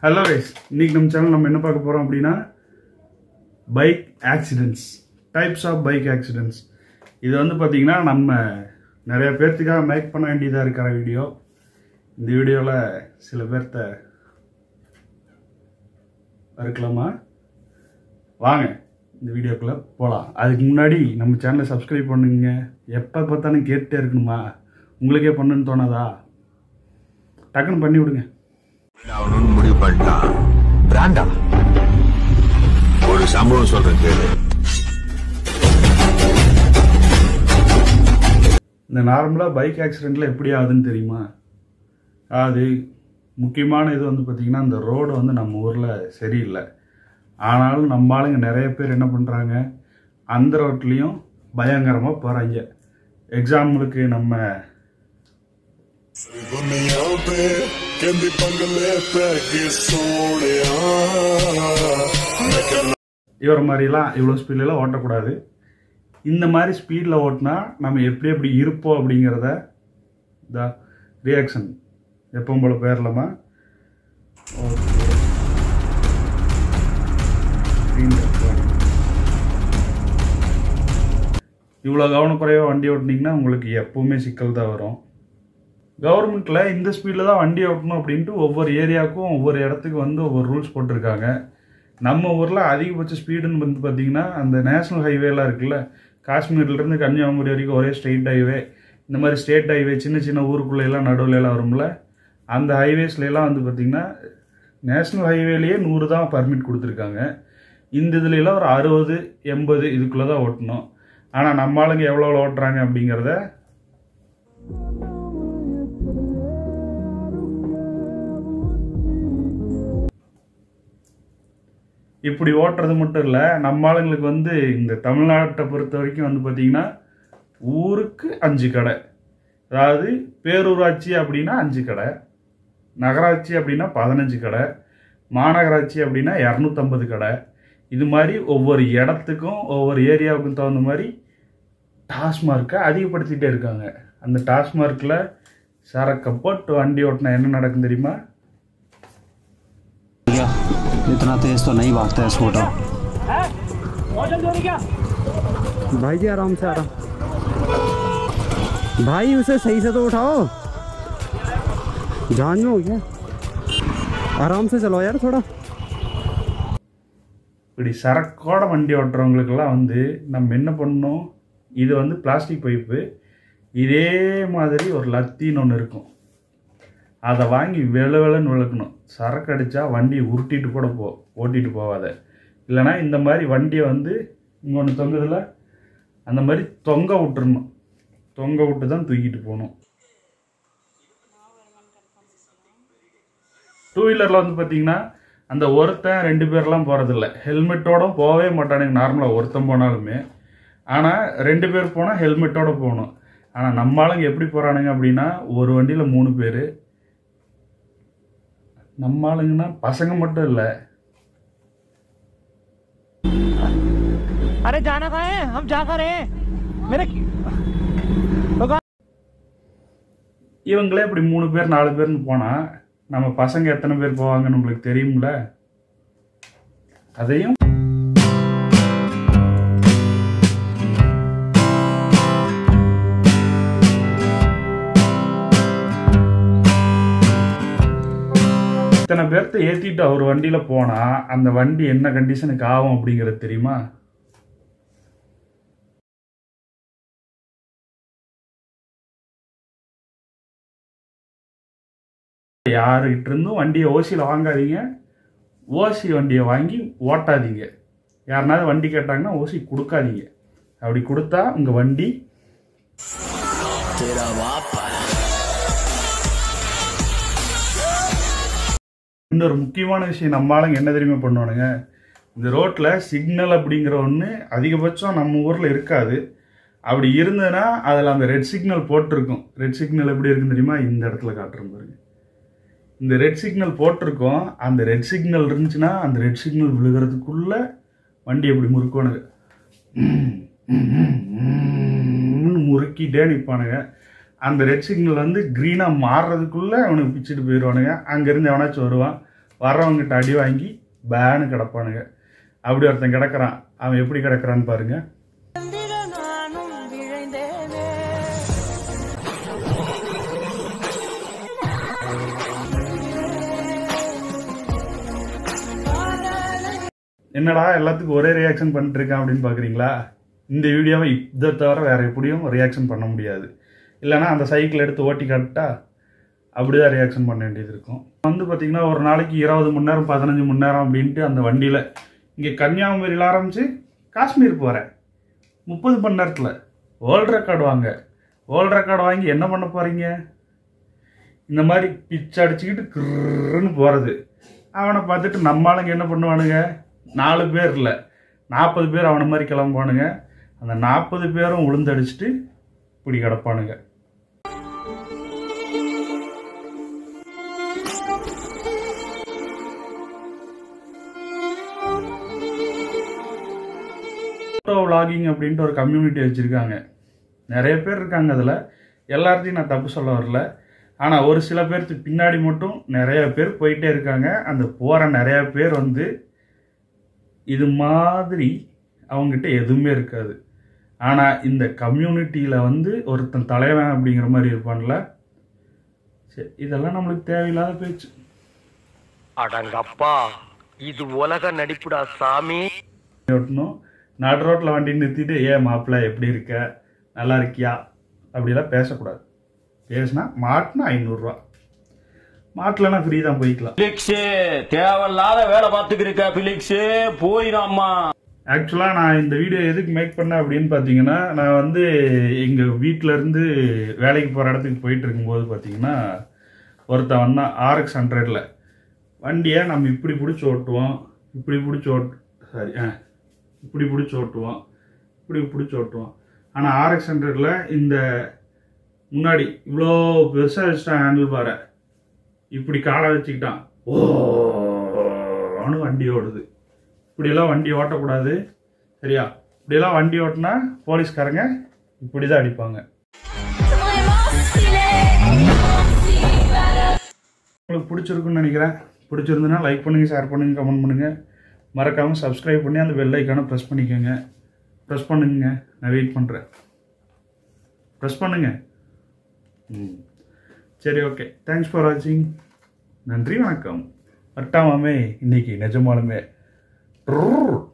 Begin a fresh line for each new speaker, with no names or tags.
Hello guys இன்னைக்கு நம்ம channel நம்ம என்ன பார்க்க போகிறோம் அப்படின்னா bike accidents types of bike accidents இது வந்து பார்த்தீங்கன்னா நம்ம நிறைய பேர்த்துக்காக மேக் பண்ண வேண்டியதாக இருக்கிற வீடியோ இந்த வீடியோவில் சில பேர்த்த இருக்கலாமா வாங்க இந்த வீடியோக்குள்ளே போகலாம் அதுக்கு முன்னாடி நம்ம சேனலை சப்ஸ்கிரைப் பண்ணுங்க எப்போ பார்த்தாலும் கேட்டுட்டே இருக்கணுமா உங்களுக்கே பண்ணுன்னு தோணாதா டக்குன்னு பண்ணி விடுங்க
ஆகணும்னு முடிவு பண்ணிட்டான் பிராண்டா ஒரு சம்பவம் சொல்றேன் கேளு
இந்த நார்மலாக பைக் ஆக்சிடெண்ட்டில் எப்படி ஆகுதுன்னு தெரியுமா அது முக்கியமான இது வந்து பார்த்திங்கன்னா இந்த ரோடு வந்து நம்ம ஊரில் சரியில்லை ஆனாலும் நம்ம ஆளுங்க நிறைய பேர் என்ன பண்ணுறாங்க அந்த ரோட்லேயும் பயங்கரமாக போகிறாங்க எக்ஸாம்பிளுக்கு நம்ம
ਦੁਨੀਆ ਤੇ ਕਹਿੰਦੀ ਬੰਗਲੇ ਪੈ ਕੇ ਸੋਹਣਿਆ ਮੈਂ ਕਹਿੰਦਾ
இவர மாதிரிலாம் இவ்வளோ ஸ்பீட்லலாம் ஓட்டக்கூடாது இந்த மாதிரி ஸ்பீடில் ஓட்டினா நம்ம எப்படி எப்படி இருப்போம் அப்படிங்கிறத இந்த ரியாக்ஷன் எப்பவும் போல பேரலாமா இவ்வளோ கவனக்குறைவாக வண்டி ஓட்டினீங்கன்னா உங்களுக்கு எப்பவுமே சிக்கல் தான் வரும் கவர்மெண்ட்டில் இந்த ஸ்பீடில் தான் வண்டி ஓட்டணும் அப்படின்ட்டு ஒவ்வொரு ஏரியாவுக்கும் ஒவ்வொரு இடத்துக்கு வந்து ஒவ்வொரு ரூல்ஸ் போட்டிருக்காங்க நம்ம ஊரில் அதிகபட்ச ஸ்பீடுன்னு வந்து பார்த்தீங்கன்னா அந்த நேஷனல் ஹைவேலாம் இருக்குல்ல காஷ்மீர்லேருந்து கன்னியாகுமரி வரைக்கும் ஒரே ஸ்ட்ரெயிட் ஹைவே இந்த மாதிரி ஸ்டேட் ஹைவே சின்ன சின்ன ஊருக்குள்ள எல்லாம் நடுவுல எல்லாம் வரும்ல அந்த ஹைவேஸ்ல எல்லாம் வந்து பார்த்தீங்கன்னா நேஷனல் ஹைவேலேயே நூறு தான் பர்மிட் கொடுத்துருக்காங்க இந்த இதுல எல்லாம் ஒரு அறுபது எண்பது இதுக்குள்ளே தான் ஓட்டணும் ஆனால் நம்ம ஆளுங்க எவ்வளோ ஓட்டுறாங்க அப்படிங்கிறத இப்படி ஓட்டுறது மட்டும் இல்லை நம்ம ஆளுங்களுக்கு வந்து இந்த தமிழ்நாட்டை பொறுத்த வரைக்கும் வந்து பார்த்திங்கன்னா ஊருக்கு அஞ்சு கடை அதாவது பேரூராட்சி அப்படின்னா அஞ்சு கடை நகராட்சி அப்படின்னா பதினஞ்சு கடை மாநகராட்சி அப்படின்னா இரநூத்தம்பது கடை இது மாதிரி ஒவ்வொரு இடத்துக்கும் ஒவ்வொரு ஏரியாவுக்கும் தகுந்த மாதிரி டாஸ்மார்க்கை அதிகப்படுத்திட்டே இருக்காங்க அந்த டாஸ்மார்க்கில் சரக்கை போட்டு வண்டி ஓட்டினா என்ன நடக்கும் தெரியுமா
भैया इतना तेज तो नहीं भागता है स्कूटर भाई जी आराम से आराम भाई उसे सही से तो उठाओ जान में हो गया आराम से चलाओ यार थोड़ा
இப்படி சரக்கோட வண்டி ஓட்டுறவங்களுக்கெல்லாம் வந்து நம்ம என்ன பண்ணணும் இது வந்து பிளாஸ்டிக் பைப்பு இதே மாதிரி ஒரு லத்தின்னு ஒன்று இருக்கும் அதை வாங்கி வெள வெளன்னு விளக்கணும் சரக்கு அடித்தா வண்டியை உருட்டிட்டு கூட போ ஓட்டிட்டு போகாத இல்லைனா இந்த மாதிரி வண்டியை வந்து இங்கே ஒன்று தொங்குதில்ல அந்த மாதிரி தொங்க விட்டுறணும் தொங்க விட்டு தான் தூக்கிட்டு போகணும் டூ வீலரில் வந்து பார்த்தீங்கன்னா அந்த ஒருத்தன் ரெண்டு பேர்லாம் போகிறதில்ல ஹெல்மெட்டோட போகவே மாட்டானுங்க நார்மலாக ஒருத்தன் போனாலுமே ஆனால் ரெண்டு பேர் போனால் ஹெல்மெட்டோட போகணும் ஆனால் நம்ம ஆளுங்க எப்படி போகிறானுங்க அப்படின்னா ஒரு வண்டியில் மூணு பேர் நம்ம ஆளுங்கன்னா பசங்க மட்டும் இல்லை
अरे जाना कहाँ है हम जा कर रहे हैं मेरे
இவங்களே இப்படி மூணு பேர் நாலு பேர்னு போனால் நம்ம பசங்க எத்தனை பேர் போவாங்கன்னு நம்மளுக்கு தெரியும்ல அதையும் இத்தனை பேர்த்த ஏற்றிட்டு அவர் வண்டியில் போனால் அந்த வண்டி என்ன கண்டிஷனுக்கு ஆகும் அப்படிங்கிறது தெரியுமா யாருக்கிட்ட இருந்தும் வண்டியை ஓசியில் வாங்காதீங்க ஓசி வண்டியை வாங்கி ஓட்டாதீங்க யாருனாவது வண்டி கேட்டாங்கன்னா ஓசி கொடுக்காதீங்க அப்படி கொடுத்தா உங்கள் வண்டி இன்னொரு முக்கியமான விஷயம் நம்ம ஆளுங்க என்ன தெரியுமா பண்ணுவானுங்க இந்த ரோட்டில் சிக்னல் அப்படிங்கிற ஒன்று அதிகபட்சம் நம்ம ஊரில் இருக்காது அப்படி இருந்ததுன்னா அதில் அந்த ரெட் சிக்னல் போட்டிருக்கும் ரெட் சிக்னல் எப்படி இருக்குன்னு தெரியுமா இந்த இடத்துல காட்டுறேன் பாருங்க இந்த ரெட் சிக்னல் போட்டிருக்கோம் அந்த ரெட் சிக்னல் இருந்துச்சுன்னா அந்த ரெட் சிக்னல் விழுகிறதுக்குள்ள வண்டி எப்படி முறுக்கோனுங்க முறுக்கிட்டே நிற்பானுங்க அந்த ரெட் சிக்னல் வந்து க்ரீனாக மாறுறதுக்குள்ளே அவனுக்கு பிச்சுட்டு போயிடுவானுங்க அங்கேருந்து எவனாச்சும் வருவான் வர்றவங்கிட்ட அடி வாங்கி பேனு கிடப்பானுங்க அப்படி ஒருத்தன் கிடக்குறான் அவன் எப்படி கிடக்குறான்னு பாருங்க
நானும் விழைந்தேனே
என்னடா எல்லாத்துக்கும் ஒரே ரியாக்ஷன் பண்ணிட்டு இருக்கான் அப்படின்னு பார்க்குறீங்களா இந்த வீடியோவை இதை தவிர வேற எப்படியும் ரியாக்ஷன் பண்ண முடியாது இல்லைன்னா அந்த சைக்கிள் எடுத்து ஓட்டி காட்டா அப்படிதான் ரியாக்ஷன் பண்ண வேண்டியது இருக்கும் வந்து பார்த்தீங்கன்னா ஒரு நாளைக்கு இருபது மணி நேரம் பதினஞ்சு மணி நேரம் அப்படின்ட்டு அந்த வண்டியில் இங்கே கன்னியாகுமரியில் ஆரம்பித்து காஷ்மீர் போகிறேன் முப்பது மணி நேரத்தில் வேர்ல்டு ரெக்கார்டு வாங்க வேர்ல்டு ரெக்கார்டு வாங்கி என்ன பண்ண போகிறீங்க இந்த மாதிரி பிச்சை அடிச்சுக்கிட்டு கிருன்னு போகிறது அவனை பார்த்துட்டு நம்ம ஆளுங்க என்ன பண்ணுவானுங்க நாலு பேர் இல்லை நாற்பது பேர் அவனை மாதிரி கிளம்புவானுங்க அந்த நாற்பது பேரும் உளுந்தடிச்சிட்டு இப்படி கிடப்பானுங்க ஃபோட்டோ vlogging அப்படின்ட்டு ஒரு கம்யூனிட்டி வச்சுருக்காங்க நிறைய பேர் இருக்காங்க அதில் எல்லாத்தையும் நான் தப்பு சொல்ல வரல ஆனால் ஒரு சில பேருக்கு பின்னாடி மட்டும் நிறைய பேர் போயிட்டே இருக்காங்க அந்த போகிற நிறைய பேர் வந்து இது மாதிரி அவங்ககிட்ட எதுவுமே இருக்காது ஆனால் இந்த கம்யூனிட்டியில் வந்து ஒருத்தன் தலைவன் அப்படிங்கிற மாதிரி இருப்பான்ல சரி இதெல்லாம் நம்மளுக்கு தேவையில்லாத பேச்சு
அடங்கப்பா இது உலக நடிப்புடா சாமி
ஓட்டணும் நடு ரோட்டில் வண்டி நிறுத்திட்டு ஏ மாப்பிள்ள எப்படி இருக்க நல்லா இருக்கியா அப்படிலாம் பேசக்கூடாது பேசுனா மாட்டினா ஐநூறுரூவா மாட்டலன்னா ஃப்ரீ தான் போய்க்கலாம்
பிலிக்ஸ் தேவையில்லாத வேலை பார்த்துக்கிருக்க பிலிக்ஸ் போயிடாமா
ஆக்சுவலாக நான் இந்த வீடியோ எதுக்கு மேக் பண்ணேன் அப்படின்னு பார்த்தீங்கன்னா நான் வந்து எங்கள் வீட்டிலேருந்து வேலைக்கு போகிற இடத்துக்கு போயிட்டு இருக்கும்போது பார்த்தீங்கன்னா ஒருத்தன் வந்தான் ஆர்எக்ஸ் ஹண்ட்ரடில் வண்டியை நம்ம இப்படி பிடிச்சி ஓட்டுவோம் இப்படி பிடிச்சி ஓட் சாரி ஆ இப்படி பிடிச்சி ஓட்டுவோம் இப்படி பிடிச்சி ஓட்டுவோம் ஆனால் ஆர்எக்ஸ் ஹண்ட்ரடில் இந்த முன்னாடி இவ்வளோ பெருசாக வச்சுட்டான் ஹேண்டில் பாரை இப்படி காலை வச்சுக்கிட்டான் ஓன்னு வண்டி ஓடுது இப்படியெல்லாம் வண்டி ஓட்டக்கூடாது சரியா இப்படியெல்லாம் வண்டி ஓட்டினா போலீஸ்காரங்க இப்படி தான் அடிப்பாங்க உங்களுக்கு பிடிச்சிருக்குன்னு நினைக்கிறேன் பிடிச்சிருந்துன்னா லைக் பண்ணுங்கள் ஷேர் பண்ணுங்கள் கமெண்ட் பண்ணுங்கள் மறக்காமல் சப்ஸ்கிரைப் பண்ணி அந்த பெல் ஐக்கானை ப்ரெஸ் பண்ணிக்கோங்க ப்ரெஸ் பண்ணுங்க நான் வெயிட் பண்ணுறேன் ப்ரெஸ் பண்ணுங்க ம் சரி ஓகே தேங்க்ஸ் ஃபார் வாட்சிங் நன்றி வணக்கம் வட்டாமாமே இன்னைக்கு நிஜமாலுமே Brrr.